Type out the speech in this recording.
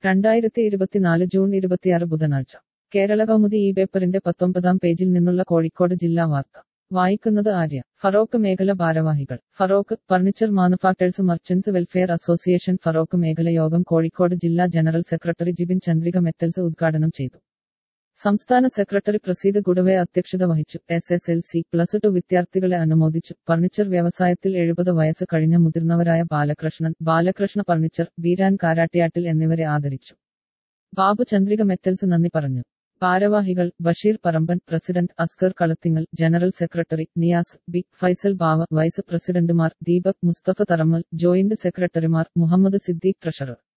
രണ്ടായിരത്തി ഇരുപത്തിനാല് ജൂൺ ഇരുപത്തിയാറ് ബുധനാഴ്ച കേരള കൗമുദി ഈ പേപ്പറിന്റെ പത്തൊമ്പതാം പേജിൽ നിന്നുള്ള കോഴിക്കോട് ജില്ലാ വാർത്ത വായിക്കുന്നത് ആര്യ ഫറോക്ക് മേഖല ഭാരവാഹികൾ Feroke furniture manufacturers merchants welfare association Feroke മേഖല യോഗം കോഴിക്കോട് ജില്ലാ general secretary Jibin Chandrika metals ഉദ്ഘാടനം ചെയ്തു സംസ്ഥാന സെക്രട്ടറി പ്രസീദ് ഗുഡവെ അധ്യക്ഷത വഹിച്ചു S S L C plus two വിദ്യാർത്ഥികളെ അനുമോദിച്ചു ഫർണിച്ചർ വ്യവസായത്തിൽ എഴുപത് വയസ്സ് കഴിഞ്ഞ മുതിർന്നവരായ ബാലകൃഷ്ണൻ ബാലകൃഷ്ണ ഫർണിച്ചർ ബീരാൻ കാരാട്ടിയാട്ടിൽ എന്നിവരെ ആദരിച്ചു ബാബു ചന്ദ്രിക മെറ്റൽസ് നന്ദി പറഞ്ഞു ഭാരവാഹികൾ Basheer Paramban president Askar Kalathingal general secretary Niyas B Faisal Bava vice പ്രസിഡന്റുമാർ ദീപക് മുസ്തഫ തറമ്മൽ ജോയിന്റ് സെക്രട്ടറിമാർ മുഹമ്മദ് സിദ്ദീഖ് ട്രഷറർ